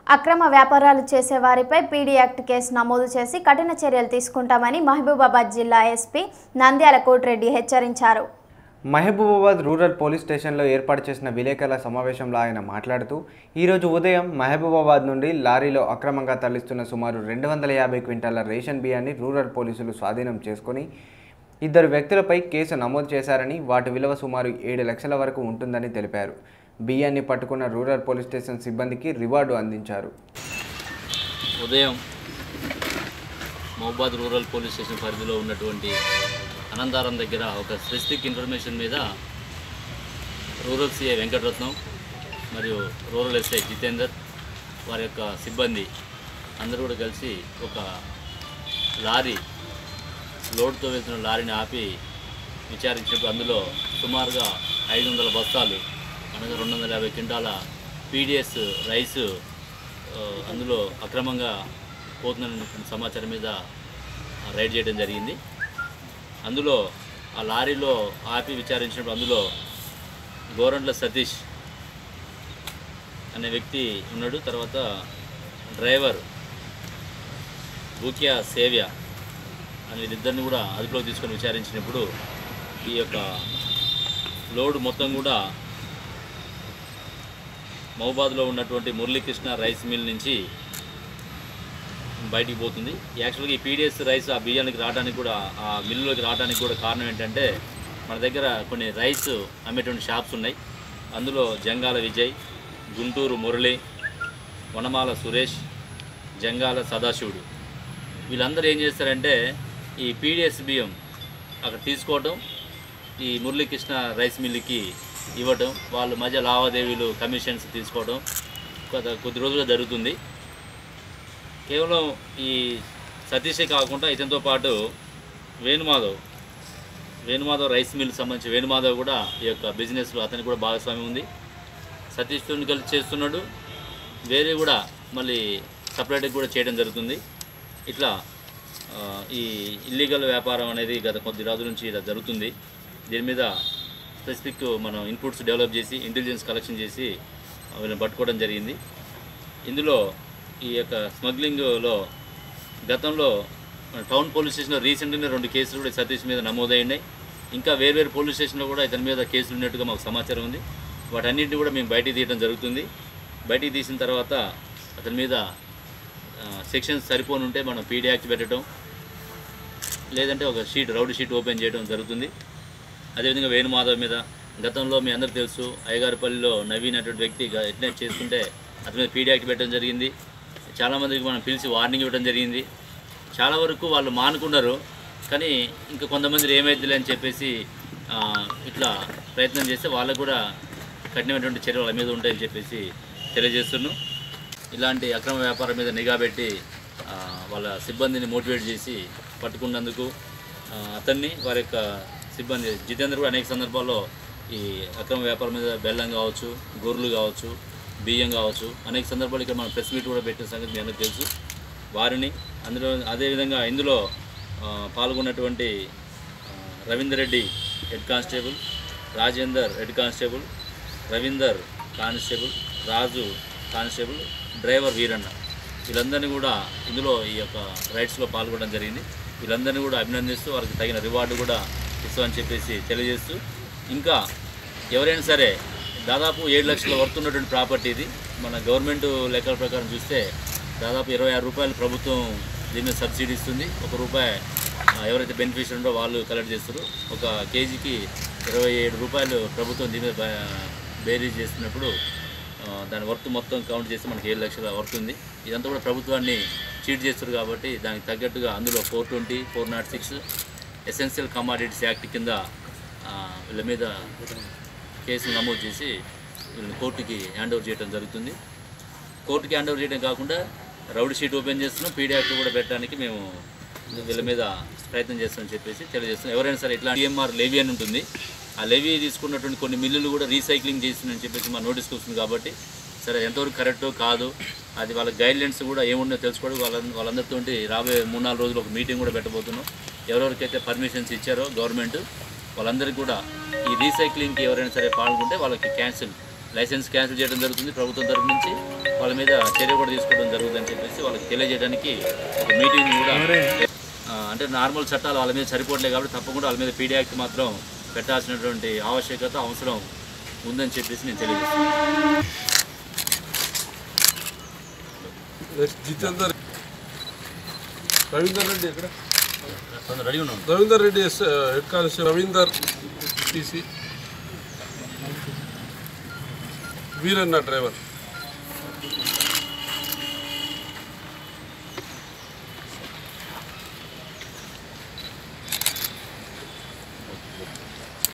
అక్రమ వ్యాపారాలు చేసే వారిపై పీడీ యాక్ట్ కేసు నమోదు చేసి కఠిన చర్యలు తీసుకుంటామని మహబూబాబాద్ జిల్లా ఎస్పీ నంద్యాల కోటిరెడ్డి హెచ్చరించారు మహబూబాబాద్ రూరల్ పోలీస్ స్టేషన్లో ఏర్పాటు చేసిన విలేకరుల సమావేశంలో ఆయన మాట్లాడుతూ ఈరోజు ఉదయం మహబూబాబాద్ నుండి లారీలో అక్రమంగా తరలిస్తున్న సుమారు రెండు వందల యాభై క్వింటాల రేషన్ బియ్యాన్ని రూరల్ పోలీసులు స్వాధీనం చేసుకొని ఇద్దరు వ్యక్తులపై కేసు నమోదు చేశారని వాటి విలువ సుమారు ఏడు లక్షల వరకు ఉంటుందని తెలిపారు బియ్యాన్ని పట్టుకున్న రూరల్ పోలీస్ స్టేషన్ సిబ్బందికి రివార్డు అందించారు ఉదయం మహబాద్ రూరల్ పోలీస్ స్టేషన్ పరిధిలో ఉన్నటువంటి అనంతారం దగ్గర ఒక స్పెసిఫిక్ ఇన్ఫర్మేషన్ మీద రూరల్ సిఐ వెంకటరత్నం మరియు రూరల్ ఎస్ఐ జితేందర్ వారి యొక్క సిబ్బంది అందరూ కూడా కలిసి ఒక లారీ లోడ్తో వెళ్తున్న లారీని ఆపి విచారించినప్పుడు అందులో సుమారుగా ఐదు వందల బస్తాలు అనగా రెండు వందల యాభై క్వింటాల పీడిఎస్ రైస్ ఆ, అందులో అక్రమంగా పోతుందనేటువంటి సమాచారం మీద ఆ, రైడ్ చేయడం జరిగింది అందులో ఆ లారీలో ఆపి విచారించినప్పుడు అందులో గోరంట్ల సతీష్ అనే వ్యక్తి ఉన్నాడు తర్వాత డ్రైవర్ బూకియా సేవ్య అనే వీళ్ళిద్దరిని కూడా అదుపులోకి తీసుకొని విచారించినప్పుడు ఈ యొక్క లోడ్ మొత్తం కూడా మహబాద్లో ఉన్నటువంటి మురళీకృష్ణ రైస్ మిల్ నుంచి బయటికి పోతుంది యాక్చువల్గా ఈ పీడిఎస్ రైస్ ఆ బియ్యానికి రావడానికి కూడా ఆ మిల్లులోకి రావడానికి కూడా కారణం ఏంటంటే మన దగ్గర కొన్ని రైస్ అమ్మేటువంటి షాప్స్ ఉన్నాయి అందులో జంగాల విజయ్ గుంటూరు మురళి వనమాల సురేష్ జంగాల సదాశివుడు వీళ్ళందరూ ఏం చేస్తారంటే ఈ పీడిఎస్ బియ్యం అక్కడ తీసుకోవటం ఈ మురళీకృష్ణ రైస్ మిల్లుకి ఇవ్వటం వాళ్ళ మధ్య లావాదేవీలు కమిషన్స్ తీసుకోవడం కొద్ది కొద్ది రోజులుగా జరుగుతుంది కేవలం ఈ సతీషే కాకుండా ఇతనితో పాటు వేణుమాధవ్ వేణుమాధవ్ రైస్ మిల్ సంబంధించి వేణుమాధవ్ కూడా ఈ యొక్క బిజినెస్లో అతనికి కూడా భాగస్వామ్యం ఉంది సతీష్తో కలిసి చేస్తున్నాడు వేరే కూడా మళ్ళీ సపరేట్గా కూడా చేయడం జరుగుతుంది ఇట్లా ఆ, ఈ ఇల్లీగల్ వ్యాపారం అనేది గత కొద్ది రోజుల నుంచి ఇలా జరుగుతుంది దీని మీద స్పెసిఫిక్ మనం ఇన్పుట్స్ డెవలప్ చేసి ఇంటెలిజెన్స్ కలెక్షన్ చేసి వీళ్ళని పట్టుకోవడం జరిగింది ఇందులో ఈ యొక్క స్మగ్లింగ్లో గతంలో మన టౌన్ పోలీస్ స్టేషన్లో రీసెంట్గానే రెండు కేసులు కూడా సతీష్ మీద నమోదయ్యాయి ఇంకా వేర్వేరు పోలీస్ స్టేషన్లో కూడా ఇతని మీద కేసులు ఉన్నట్టుగా మాకు సమాచారం ఉంది వాటన్నింటిని కూడా మేము బయటికి తీయడం జరుగుతుంది బయటికి తీసిన తర్వాత అతని మీద సెక్షన్స్ సరిపోని ఉంటే మనం పీడీ యాక్ట్ పెట్టడం లేదంటే ఒక షీట్ రౌడ్ షీట్ ఓపెన్ చేయడం జరుగుతుంది అదేవిధంగా వేణుమాధవ్ మీద గతంలో మీ అందరికీ తెలుసు అయ్యగారిపల్లిలో నవీన్ అటువంటి వ్యక్తి ఎట్నే చేసుకుంటే అతని మీద పీడీ యాక్ట్ పెట్టడం జరిగింది చాలామందికి మనం పిలిచి వార్నింగ్ ఇవ్వడం జరిగింది చాలా వరకు వాళ్ళు మానుకున్నారు కానీ ఇంకా కొంతమంది ఏమైద్దిలే అని చెప్పేసి ఆ, ఇట్లా ప్రయత్నం చేస్తే వాళ్ళకు కూడా కఠినమైనటువంటి చర్యలు వాళ్ళ మీద ఉంటాయని చెప్పేసి తెలియజేస్తున్నాను ఇలాంటి అక్రమ వ్యాపారం మీద నిఘా పెట్టి ఆ, వాళ్ళ సిబ్బందిని మోటివేట్ చేసి పట్టుకున్నందుకు ఆ, అతన్ని వారి యొక్క సిబ్బంది జితేంద్ర కూడా అనేక సందర్భాల్లో ఈ అక్రమ వ్యాపారం మీద బెల్లం కావచ్చు గొర్రెలు కావచ్చు బియ్యం కావచ్చు అనేక సందర్భాలు ఇక్కడ మనం ప్రెస్ మీట్ కూడా పెట్టిన సంగతి మీ అందరికీ తెలుసు వారిని అందులో అదేవిధంగా ఇందులో ఆ, పాల్గొన్నటువంటి ఆ, Ravinder Reddy head constable Rajender head constable Ravinder constable Raju constable driver Veeranna వీళ్ళందరినీ కూడా ఇందులో ఈ యొక్క రైడ్స్లో పాల్గొనడం జరిగింది వీళ్ళందరినీ కూడా అభినందిస్తూ వారికి తగిన రివార్డు కూడా ఇస్తామని చెప్పేసి తెలియజేస్తూ ఇంకా ఎవరైనా సరే దాదాపు ఏడు లక్షల వర్త్ ఉన్నటువంటి ప్రాపర్టీ ఇది మన గవర్నమెంట్ లెక్కల ప్రకారం చూస్తే దాదాపు ఇరవై ఆరు రూపాయలు ప్రభుత్వం దీని మీద సబ్సిడీ ఇస్తుంది ఒక రూపాయి ఆ, ఎవరైతే బెనిఫిషియర్ ఉందో వాళ్ళు కలెక్ట్ చేస్తారు ఒక కేజీకి ఇరవై ఏడు రూపాయలు ప్రభుత్వం దీని మీద బ- బేరీ చేస్తున్నప్పుడు ఆ, దాని వర్త్ మొత్తం కౌంట్ చేస్తే మనకి ఏడు లక్షల వర్త్ ఉంది ఇదంతా కూడా ప్రభుత్వాన్ని చీట్ చేస్తారు కాబట్టి దానికి తగ్గట్టుగా అందులో four twenty four nought six essential commodities act కింద ఆ, వీళ్ళ మీద కేసులు నమోదు చేసి వీళ్ళని కోర్టుకి హ్యాండ్ ఓవర్ చేయడం జరుగుతుంది కోర్టుకి హ్యాండ్ ఓవర్ చేయడం కాకుండా రౌడ్ షీట్ ఓపెన్ చేస్తున్నాం పీడీ యాక్ట్ కూడా పెట్టడానికి మేము వీళ్ళ మీద ప్రయత్నం చేస్తామని చెప్పేసి తెలియజేస్తున్నాం ఎవరైనా సరే ఇట్లా డిఎంఆర్ లెవీ అని ఉంటుంది ఆ లెవీ తీసుకున్నటువంటి కొన్ని మిల్లులు కూడా రీసైక్లింగ్ చేస్తుందని చెప్పేసి మా నోటీస్కి వస్తుంది కాబట్టి సరే ఎంతవరకు కరెక్టో కాదు అది వాళ్ళ గైడ్లైన్స్ కూడా ఏముందో తెలుసుకోవడం వాళ్ళ వాళ్ళందరితో రాబోయే మూడు నాలుగు రోజులు ఒక మీటింగ్ కూడా పెట్టబోతున్నాం ఎవరెవరికైతే పర్మిషన్స్ ఇచ్చారో గవర్నమెంట్ వాళ్ళందరికీ కూడా ఈ రీసైక్లింగ్కి ఎవరైనా సరే పాల్గొంటే వాళ్ళకి క్యాన్సిల్ లైసెన్స్ క్యాన్సిల్ చేయడం జరుగుతుంది ప్రభుత్వం తరపు నుంచి వాళ్ళ మీద చర్య కూడా తీసుకోవడం జరుగుతుందని చెప్పేసి వాళ్ళకి తెలియజేయడానికి ఒక మీటింగ్ కూడా ఆ, అంటే నార్మల్ చట్టాలు వాళ్ళ మీద సరిపోవట్లేదు కాబట్టి తప్పకుండా వాళ్ళ మీద పీడీ యాక్ట్ మాత్రం పెట్టాల్సినటువంటి ఆవశ్యకత అవసరం ఉందని చెప్పేసి నేను తెలియజేస్తాను నెక్స్ట్ జితేందర్ రవీందర్ రెడ్డి ఎక్కడ రెడీ ఉన్నాం Ravinder Reddy S head constable Ravinder TC Veeranna driver